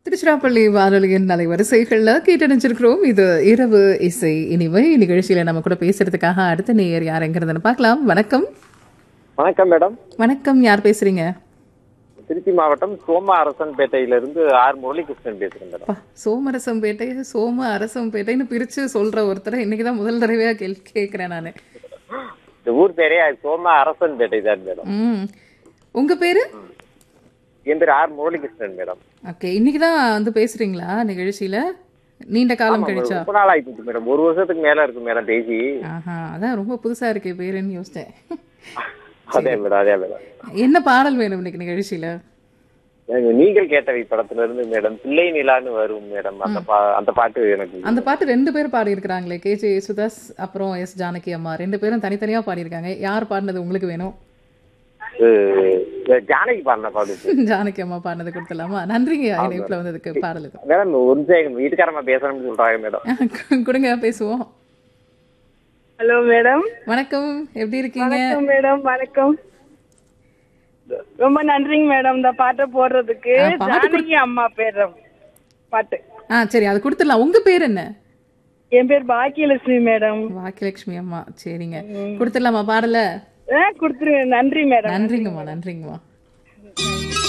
திருச்சிராப்பள்ளி வானொலியின் அலைவரிசைகளில் கேட்டணிச்சிருக்கிறோம் இது இரவு இசை இனிமை நிகழ்ச்சியில நம்ம கூட பேசுறதுக்காக அடுத்த நேயர் யாருங்கிறதுன்னு பார்க்கலாம் வணக்கம் வணக்கம் மேடம் வணக்கம் யார் பேசுறீங்க திருச்சி மாவட்டம் சோம அரசன்பேட்டையிலிருந்து ஆர் முரளிகிருஷ்ணன் பேசுறேன் மேடம் அப்பா, சோமரசம்பேட்டை சோம அரசம்பேட்டைன்னு பிரிச்சு சொல்ற ஒருத்தரை இன்னைக்கு தான் முதல் தடவையா கேள் கேட்கிறேன் நான் இந்த ஊர் பேரே சோம அரசன்பேட்டை தான் மேடம் ம் உங்க பேரு என் பேர் ஆர் முரளிகிருஷ்ணன் மேடம் ஓகே இன்னைக்கு தான் வந்து பேசுறீங்களா நிகழ்ச்சியில நீண்ட காலம் ஆமா, கழிச்சா ரொம்ப நாள் ஆயிடுச்சு மேடம் ஒரு வருஷத்துக்கு மேல இருக்கு மேடம் பேசி ஆஹா அதான் ரொம்ப புதுசா இருக்கே பேருன்னு யோசிச்சேன் அதே மேடம் அதே மேடம் என்ன பாடல் வேணும் இன்னைக்கு நிகழ்ச்சியில எனக்கு நீங்கள் கேட்டவை படத்துல இருந்து மேடம் பிள்ளை நிலான்னு வரும் மேடம் அந்த பா அந்த பாட்டு எனக்கு அந்த பாட்டு ரெண்டு பேர் பாடியிருக்கிறாங்களே கே ஜே யேசுதாஸ் அப்புறம் எஸ் ஜானகி அம்மா ரெண்டு பேரும் தனித்தனியா பாடியிருக்காங்க யார் பாடினது உங்களுக்கு வேணும் இது ஜானகி பாடின பாட்டு ஜானகி அம்மா பாடினது கொடுத்துடலாமா நன்றிங்க இணைப்புல வந்ததுக்கு பாடல் இது மேடம் ஒரு நிமிஷம் வீட்டுக்காரமா பேசணும்னு சொல்றாங்க மேடம் கொடுங்க பேசுவோம் ஹலோ மேடம் வணக்கம் எப்படி இருக்கீங்க வணக்கம் மேடம் வணக்கம் ரொம்ப நன்றிங்க மேடம் இந்த பாட்டை போடுறதுக்கு ஆ, பாட்டு ஜானகி அம்மா பேர் பாட்டு ஆ சரி அது கொடுத்துடலாம் உங்க பேர் என்ன என் பேர் பாக்கியலட்சுமி மேடம் பாக்கியலட்சுமி அம்மா சரிங்க கொடுத்துடலாமா பாடல ஆ கொடுத்துருங்க நன்றி மேடம் நன்றிங்கம்மா நன்றிங்கம்மா